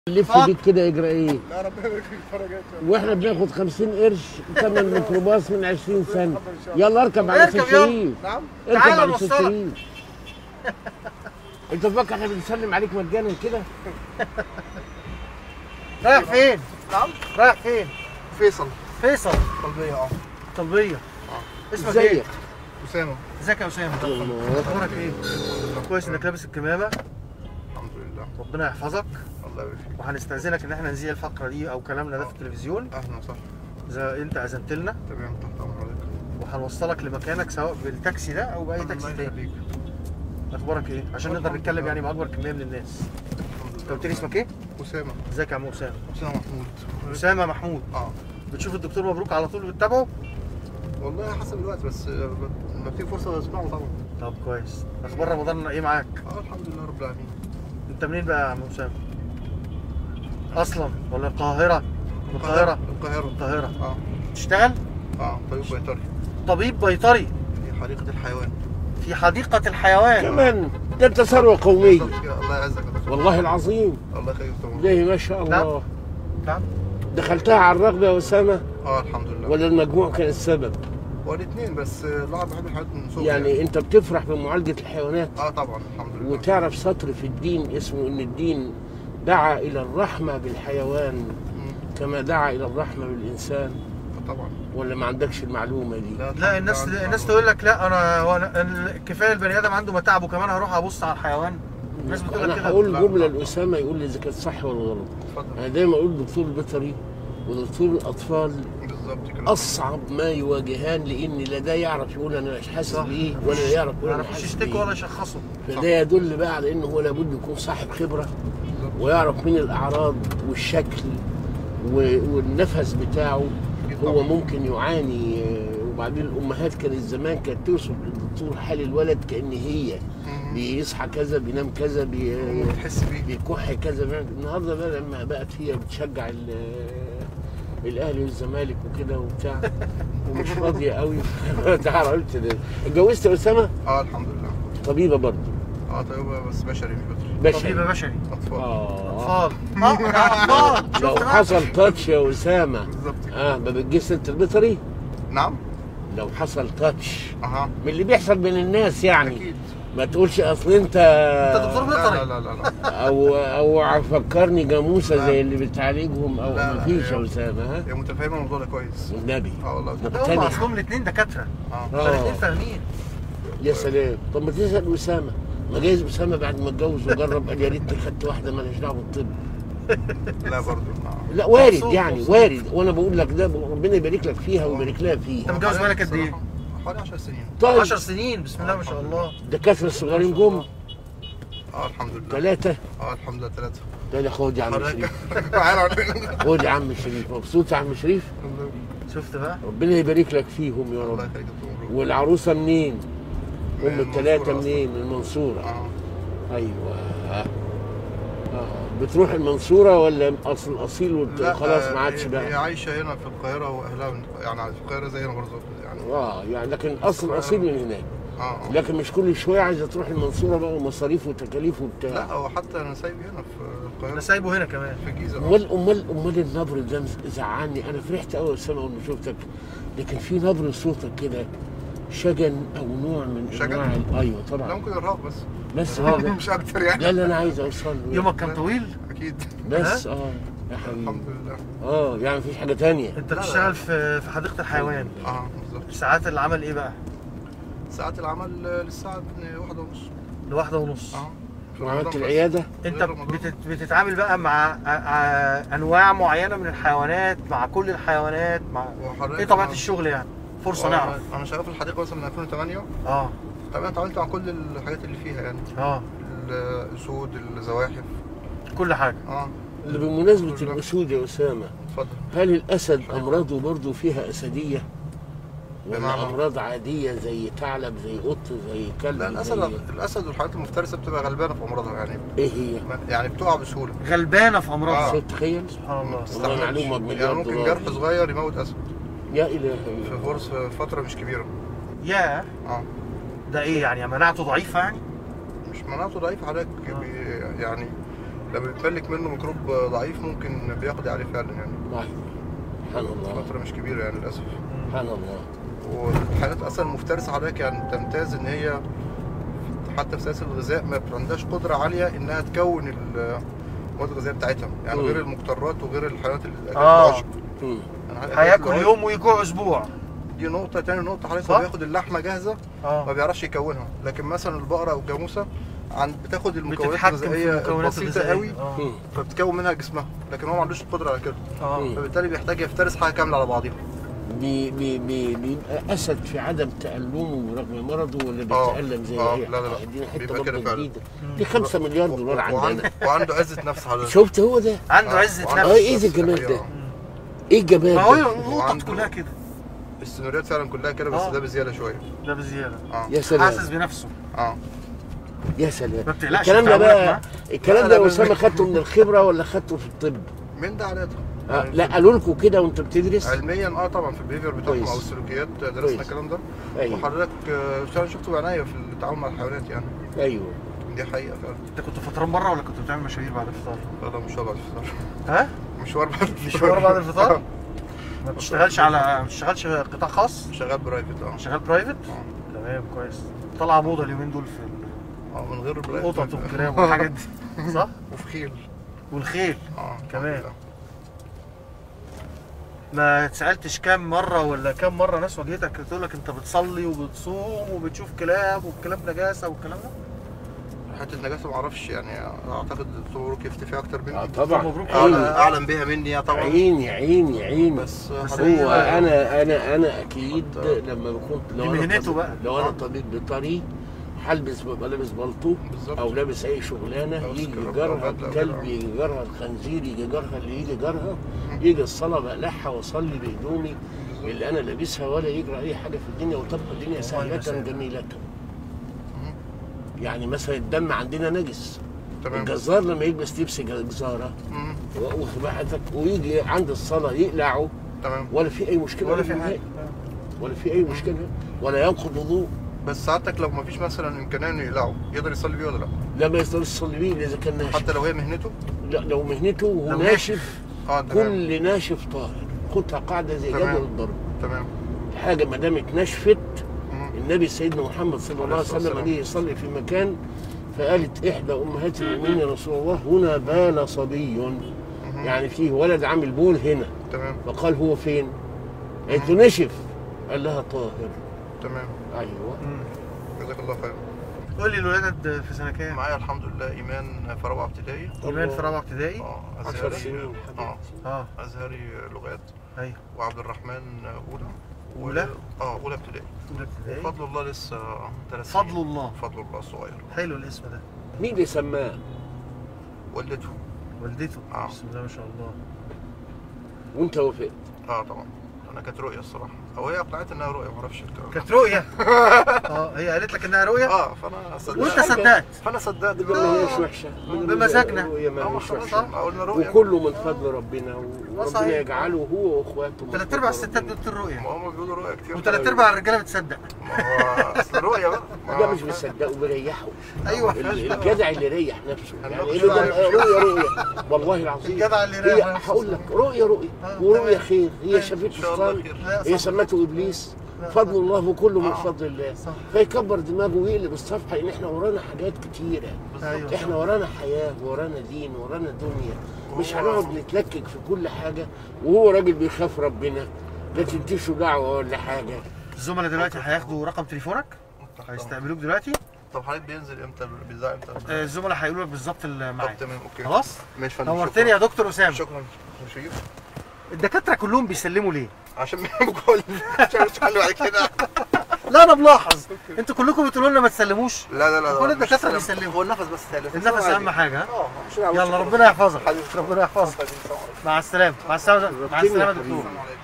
اللف اتفضل. بيك كده يجرى ايه لا ربنا يبارك فيك فرجات واحنا بناخد 50 قرش ثمن ميكروباص من 20 سنه يلا اركب على اركب استاذ يلا. شريف نعم اركب تعالى على استاذ نوصلك. شريف انت فاكر احنا بنسلم عليك مجانا كده رايح فين؟ نعم رايح فين؟ فيصل فيصل قلبية اه طلبية اسمك ايه؟ ازيك أسامة ازيك يا اسامة؟ الله. اخبارك ايه؟ كويس انك لابس الكمامة الحمد لله ربنا يحفظك الله يبارك فيك وهنستأذنك ان احنا نذيع الفقرة دي او كلامنا ده في التلفزيون أهلا وسهلا اذا انت اذنت لنا تمام تحت أمر حضرتك وهنوصلك لمكانك سواء بالتاكسي ده او باي تاكسي الله تاني يخليك اخبارك ايه؟ عشان نقدر نتكلم يعني مع اكبر كمية من الناس الحمد انت لله قلت لي اسمك ايه؟ أسامة ازيك يا عم اسامة؟ أسامة محمود اسامة محمود اه بتشوف الدكتور مبروك على طول بتتابعه؟ والله حسب الوقت بس آه، لما بتيجي فرصة بسمعه طبعا طب كويس اخبار رمضان ايه معاك؟ اه الحمد لله رب العالمين انت منين بقى يا عم اسامة؟ اصلا ولا القاهرة؟ من القاهرة؟ القاهرة القاهرة اه تشتغل اه طيب بيطري طبيب بيطري في حديقة الحيوان في حديقة الحيوان كمان ده انت ثروه قوميه بالظبط كده. الله يعزك يا دكتور والله العظيم الله يخليك طبعا ليه ما شاء الله نعم دخلتها على الرغبه يا اسامه اه الحمد لله ولا المجموع كان السبب والاثنين بس آه، الواحد بيحب الحيوان من صغره يعني انت بتفرح بمعالجه الحيوانات اه طبعا الحمد لله وتعرف سطر في الدين اسمه ان الدين دعا الى الرحمه بالحيوان مم. كما دعا الى الرحمه بالانسان طبعا ولا ما عندكش المعلومه دي لا الحمد الناس لله. الناس تقول لك لا انا هو أنا ال- كفايه البني ادم عنده متاعب وكمان هروح ابص على الحيوان الناس بتقول لك انا كده هقول لا، جمله لا. لاسامه يقول لي اذا كانت صح ولا غلط اتفضل انا دايما اقول دكتور البيطري ودكتور الاطفال بالظبط كده اصعب ما يواجهان لان لا ده يعرف يقول انا مش حاسس صح. بايه ولا يعرف يقول ما انا يعرفوش حاسس يشتكوا بايه ولا يشخصوا فده يدل بقى على انه هو لابد يكون صاحب خبره ويعرف من الاعراض والشكل و- والنفس بتاعه هو ممكن يعاني آه، وبعدين الامهات كانت زمان كانت توصف للدكتور حال الولد كان هي مم. بيصحى كذا بينام كذا بي... بتحس بيه بيكح كذا بيعمل- النهارده بقى لما بقت هي بتشجع ال- الاهلي والزمالك وكده وبتاع ومش راضيه قوي تعالى قلت ده اتجوزت يا اسامه اه الحمد لله طبيبه برضه اه طيب بس بشري مش بطري طبيب بشري بشري اطفال اه اطفال اه اطفال لو شفت بقى؟ حصل تاتش يا اسامه بالظبط كده اه ما بتجيش انت البيطري نعم لو حصل تاتش اها من اللي بيحصل بين الناس يعني اكيد ما تقولش اصل انت انت دكتور لا بيطري لا لا لا, لا. او او فكرني جاموسه لا. زي اللي بتعالجهم او لا، ما لا، فيش يا هي- اسامه ها هي متفاهمه الموضوع ده كويس والنبي اه والله ده هم مقتنع اصلهم الاثنين دكاتره اه فالاثنين اه فاهمين يا سلام طب ما تسال اسامه ما جايز اسامه بعد ما اتجوز وجرب قال يا ريتني خدت واحده مالهاش دعوه بالطب لا برضه آه. لا وارد مبسوط، يعني مبسوط. وارد وانا بقول لك ده ربنا يبارك لك فيها ويبارك لها فيه انت متجوز بالك قد ايه؟ حوالي 10 سنين طيب 10 سنين بسم الله ما شاء الله الدكاتره الصغيرين جم اه الحمد لله ثلاثه اه الحمد لله ثلاثه لا لا خد يا عم شريف تعالى خد يا عم شريف مبسوط يا عم شريف شفت بقى؟ ربنا يبارك لك فيهم يا الله رب يخليك يا دكتور مبروك. والعروسه منين؟ من ام الثلاثه المنصورة أصلاً. منين؟ من المنصوره اه ايوه اه بتروح المنصوره ولا اصل اصيل وبت- لا، خلاص آه، ما عادش هي- هي بقى عايشه هنا في القاهره واهلها من يعني في القاهره زينا برضه يعني اه يعني لكن اصل اصيل من هناك اه آه. لكن مش كل شويه عايزه تروح المنصوره بقى ومصاريف وتكاليف وبتاع لا هو حتى انا سايب هنا في القاهره انا سايبه هنا كمان في الجيزه آه. امال امال امال النبر ده مز- زعلني انا فرحت قوي السما اول ما شفتك لكن في نبر صوتك كده شجن او نوع من شجن؟ انواع ال- ايوه لا طبعا ممكن ارهاق بس بس هذا مش اكتر ده يعني اللي انا عايز اوصل له يومك كان طويل اكيد بس اه يا الحمد حبيبي لله اه يعني مفيش حاجه تانية انت لا، لا. بتشتغل في في حديقه الحيوان اه بالظبط ساعات العمل ايه بقى؟ ساعات العمل آه، للساعه 2 واحدة ونص لواحده ونص اه في وعملت رمضان بس. العياده انت غير رمضان. بتت... بتتعامل بقى مع ا- ا- انواع معينه من الحيوانات مع كل الحيوانات مع وحضرتك ايه طبيعه أنا- الشغل يعني فرصه وأنا- نعرف انا شغال في الحديقه مثلا من 2008 اه طبعا اتعاملت مع كل الحاجات اللي فيها يعني اه الاسود الزواحف كل حاجه اه اللي بمناسبه كله. الاسود يا اسامه اتفضل هل الاسد امراضه برضه فيها اسديه ولا بمعنى؟ امراض عاديه زي ثعلب زي قط زي كلب لا الاسد زي الاسد والحاجات المفترسه بتبقى غلبانه في امراضها يعني ايه هي؟ يعني بتقع بسهوله غلبانه في امراضها آه. تخيل سبحان الله تستحملش. والله معلومة يعني بمليار ممكن دولار. جرح صغير يموت اسد يا الهي في فرص في فتره مش كبيره يا اه ده ايه يعني مناعته ضعيفه يعني مش مناعته ضعيفه حضرتك آه. بي- يعني لما بيتملك منه ميكروب ضعيف ممكن بيقضي عليه فعلا يعني أيوة. سبحان الله فتره مش كبيره يعني للاسف سبحان الله والحيوانات اصلا المفترسه حضرتك يعني تمتاز ان هي حتى في سلاسل الغذاء ما عندهاش قدره عاليه انها تكون ال- المواد الغذائيه بتاعتها يعني مم. غير المقترات وغير الحيوانات اللي آه. العشب مم. يعني هياكل العشب يوم ويجوع اسبوع دي نقطه تاني نقطه حضرتك صح؟ هو بياخد اللحمه جاهزه ما اه بيعرفش يكونها لكن مثلا البقره او الجاموسه عن بتاخد المكونات بتتحكم في الغذائيه المكونات بسيطه الغذائيه قوي اه مم. فبتكون منها جسمها لكن هو ما عندوش القدره على كده اه مم. فبالتالي بيحتاج يفترس حاجه كامله على بعضها بي بي بي بيبقى اسد في عدم تألمه رغم مرضه ولا آه. بيتألم زي آه. ما هي لا، لا، لا. دي حته بيبقى كده برضه فعلا. جديده دي 5 مليار دولار عندنا وعنده, وعنده عزه نفس حضرتك شفت هو ده عنده عزه وعنده آه، نفس إيه ده الجمال حقيقة. ده؟ ايه الجمال ما هو ده النقط وعنده- كلها كده السيناريوهات فعلا كلها كده بس آه. ده بزياده شويه ده بزياده اه يا سلام حاسس بنفسه اه يا سلام ما بتقلقش الكلام ده بتعاملك بقى معاه؟ الكلام لا، ده لا، يا بس- اسامه خدته من الخبره ولا خدته في الطب؟ من ده على ده آه لا قالوا لكم كده وانت بتدرس علميا اه طبعا في البيهيفير بتاعهم كويس. او السلوكيات كويس. درسنا الكلام ده ايوه وحضرتك آه، فعلا شفته بعناية في التعامل مع الحيوانات يعني ايوه دي حقيقه فعلا انت كنت فطران بره ولا كنت بتعمل مشاوير بعد الفطار؟ لا لا مشوار بعد الفطار ها؟ مشوار بعد الفطار مشوار بعد الفطار؟ ما بتشتغلش على ما بتشتغلش قطاع خاص؟ شغال برايفت اه شغال برايفت؟ اه تمام كويس طالعه موضه اليومين دول في اه من غير برايفت القطط والكلاب والحاجات دي صح؟ وفي خيل والخيل اه كمان. الحمد لله. ما اتسالتش كام مره ولا كام مره ناس واجهتك تقول لك انت بتصلي وبتصوم وبتشوف كلاب والكلاب نجاسه والكلام ده؟ حته النجاسه ما اعرفش يعني اعتقد الدكتور مبروك يفتي فيها اكتر مني آه طبعا مبروك. اعلم عيني اعلم بيها مني طبعا عيني عيني عيني بس بس حضرتك- هو انا انا انا اكيد لما بكون دي لو انا مهنته طبيب- بقى. لو انا آه. طبيب بيطري هلبس ببقى لابس بلطو بالظبط او لابس اي شغلانه أو يجي سكراب جرها أو بدلة أو الكلب كده. يجي جرها الخنزير يجي جرها اللي يجي جرها يجي الصلاه بقلعها واصلي بهدومي اللي انا لابسها ولا يجرى اي حاجه في الدنيا وتبقى الدنيا سهله يسلمك. جميله يعني مثلا الدم عندنا نجس تمام الجزار لما يلبس لبس جزاره مم. واخد بالك ويجي عند الصلاه يقلعه تمام ولا في اي مشكله ولا في نهائي. حاجه ولا في اي مشكله ولا ينقض وضوء بس ساعتك لو ما فيش مثلا امكانيه انه يقلعه يقدر يصلي بيه ولا لا لا ما يقدرش يصلي بيه إلا اذا كان ناشف حتى لو هي مهنته لا لو مهنته وهو لو ناشف اه تمام كل ناشف طاهر خدها قاعده زي تمام. جدول الضرب تمام حاجه ما دامت نشفت مم. النبي سيدنا محمد صلى الله عليه عليه الصلاة وسلم والسلام. جه يصلي في مكان فقالت احدى امهات المؤمنين يا رسول الله هنا بال صبي مم. يعني فيه ولد عامل بول هنا تمام فقال هو فين؟ قالت له نشف قال لها طاهر تمام ايوه جزاك الله خير قول لي الولاد في سنه كام؟ معايا الحمد لله ايمان في رابعه ابتدائي ايمان في رابعه ابتدائي اه 10 ازهري سنين اه اه ازهري لغات ايوه وعبد الرحمن اولى و- أولى؟ اه اولى ابتدائي اولى ابتدائي بفضل الله لسه ثلاث فضل الله فضل الله صغير حلو الاسم ده مين اللي سماه؟ والدته والدته آه. بسم الله ما شاء الله وانت وافقت اه طبعا انا كانت رؤيه الصراحه او هي اقنعت انها رؤيه ما اعرفش الكلام ده. كانت رؤيه اه هي قالت لك انها رؤيه اه فانا صدقت وانت صدقت فانا صدقت يبقى ما هيش وحشه بمزاجنا. الرؤية ما اه هيش خلاص وحشه قلنا رؤيه وكله من فضل ربنا وربنا صحيح. يجعله هو واخواته من ثلاث فضل ارباع الستات ربنا. بتقول ما رؤيه هم بيقولوا رؤيه كتير وثلاث ارباع الرجاله بتصدق ما هو اصل رؤيه بقى ما ده هو- مش بيصدقوا بيريحوا ايوه ال- الجدع اللي يريح نفسه يعني النقش ايه ده بقى. رؤيه رؤيه والله العظيم الجدع اللي هي يريح نفسه. هقول لك رؤيه رؤيه آه، ورؤيه تمام. خير هي أيوة. شافته ان شاء الله الشيطان خير هي سمته ابليس لا، فضل الله وكله من آه. فضل الله صح فيكبر دماغه ويقلب الصفحه ان احنا ورانا حاجات كتيره ايوه احنا ورانا حياه ورانا دين ورانا دنيا مش هو- هنقعد نتلكك في كل حاجه وهو راجل بيخاف ربنا لا تنتشوا دعوه ولا حاجه الزملاء دلوقتي هياخدوا رقم تليفونك هيستقبلوك دلوقتي طب حضرتك بينزل امتى بيذاع امتى آه، الزملاء هيقولوا لك بالظبط طب الميعاد تمام اوكي خلاص ماشي فندم نورتني يا دكتور اسامه شكرا مش هجيب الدكاتره كلهم بيسلموا ليه عشان بقول مش عارف اتكلم بعد كده لا انا ملاحظ انتوا كلكم بتقولوا لنا ما تسلموش لا لا لا كل مش الدكاترة سلام. بيسلموا. هو النفس بس ثالث النفس اهم حاجه ها اه مش دعوة. يلا ربنا يحفظك حبيبي. ربنا يحفظك حبيبي. مع السلامه مع السلامه مع السلامه يا حبيبي. دكتور السلام عليكم